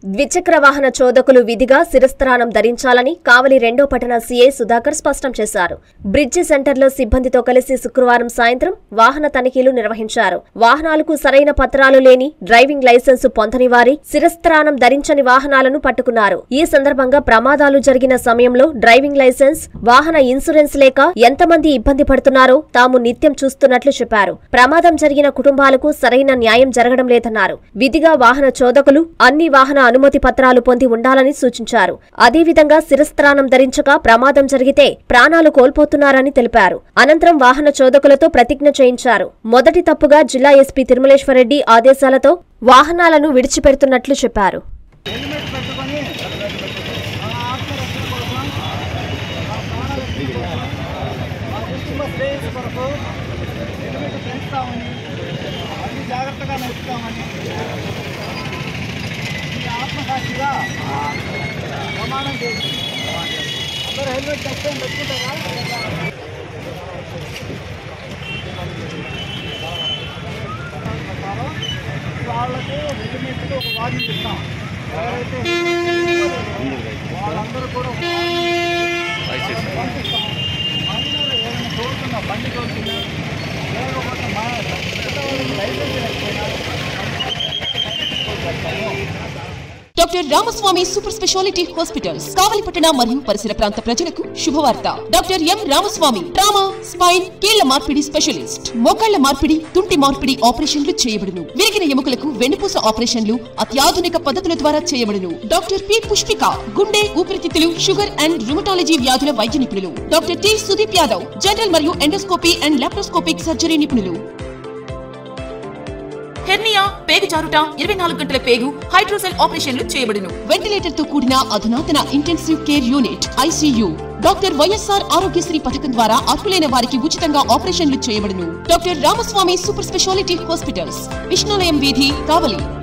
ద్విచక్ర వాహన చోదకులు విధిగా శిరస్త్రాణం ధరించాలని కావలి రెండో పట్టణ సీఐ సుధాకర్ స్పష్టం చేశారు బ్రిడ్జి సెంటర్లో సిబ్బందితో కలిసి శుక్రవారం సాయంత్రం వాహన తనిఖీలు నిర్వహించారు వాహనాలకు సరైన పత్రాలు లేని డ్రైవింగ్ లైసెన్సు పొందని వారి శిరస్త్రాణం ధరించని వాహనాలను పట్టుకున్నారు ఈ సందర్భంగా ప్రమాదాలు జరిగిన సమయంలో డ్రైవింగ్ లైసెన్స్ వాహన ఇన్సూరెన్స్ లేక ఎంతమంది ఇబ్బంది పడుతున్నారో తాము నిత్యం చూస్తున్నట్లు చెప్పారు ప్రమాదం జరిగిన కుటుంబాలకు సరైన న్యాయం జరగడం లేదన్నారు విధిగా వాహన చోదకులు అన్ని వాహన అనుమతి పత్రాలు పొంది ఉండాలని సూచించారు అదేవిధంగా శిరస్త్రాణం ధరించక ప్రమాదం జరిగితే ప్రాణాలు కోల్పోతున్నారని తెలిపారు అనంతరం వాహన చోదకులతో ప్రతిజ్ఞ చేయించారు మొదటి తప్పుగా జిల్లా ఎస్పీ తిరుమలేశ్వరరెడ్డి ఆదేశాలతో వాహనాలను విడిచిపెడుతున్నట్లు చెప్పారు హెల్మెట్ పెట్టుకొని మన ఆత్మరక్షణ కోసం మన ప్రాణాల రక్షణ కోసం మన కుటుంబ శ్రేయస్సు కొరకు హెల్మెట్ పెంచుతామని అన్ని జాగ్రత్తగా నడుపుతామని ఈ ఆత్మసాక్షిగా ప్రమాణం చేసి అందరూ హెల్మెట్ ఖచ్చితంగా పెట్టుకుంటారా ప్రకారం వాళ్ళకు హెల్మెట్ ఒక వార్నింగ్ ఇస్తాం ఎవరైతే వాళ్ళందరూ కూడా ఒక వార్నింగ్ పంపిస్తాం మైనర్ ఏదైనా తోడుతున్నా బండి తోడుతున్నా లేకపోతే మా లైసెన్స్ లేకపోయినా doctor Ramaswamy super speciality hospitals కావలిపట్టణ మరియు పరిసర ప్రాంత ప్రజలకు శుభవార్త doctor M Ramaswamy trauma spine కీళ్ల మార్పిడి స్పెషలిస్ట్ మోకాళ్ల మార్పిడి తుంటి మార్పిడి ఆపరేషన్లు చేయబడును విరిగిన ఎముకలకు వెన్నుపూస ఆపరేషన్లు అత్యాధునిక పద్ధతుల ద్వారా చేయబడును డాక్టర్ పి పుష్పిక గుండె ఊపిరితిత్తులు షుగర్ అండ్ రుమటాలజీ వ్యాధుల వైద్య నిపుణులు doctor T Sudeep Yadav general మరియు ఎండోస్కోపీ అండ్ లాప్రోస్కోపిక్ సర్జరీ నిపుణులు హెర్నియా పేగు జారుట ఇరవై నాలుగు గంటల పేగు హైడ్రోసెల్ ఆపరేషన్లు చేయబడును వెంటిలేటర్ తో కూడిన అధునాతన intensive care unit ICU doctor Y S R Aarogyasri పథకం ద్వారా అర్హులైన వారికి ఉచితంగా ఆపరేషన్లు చేయబడును doctor Ramaswamy super speciality hospitals Vishnulayam వీధి కావలి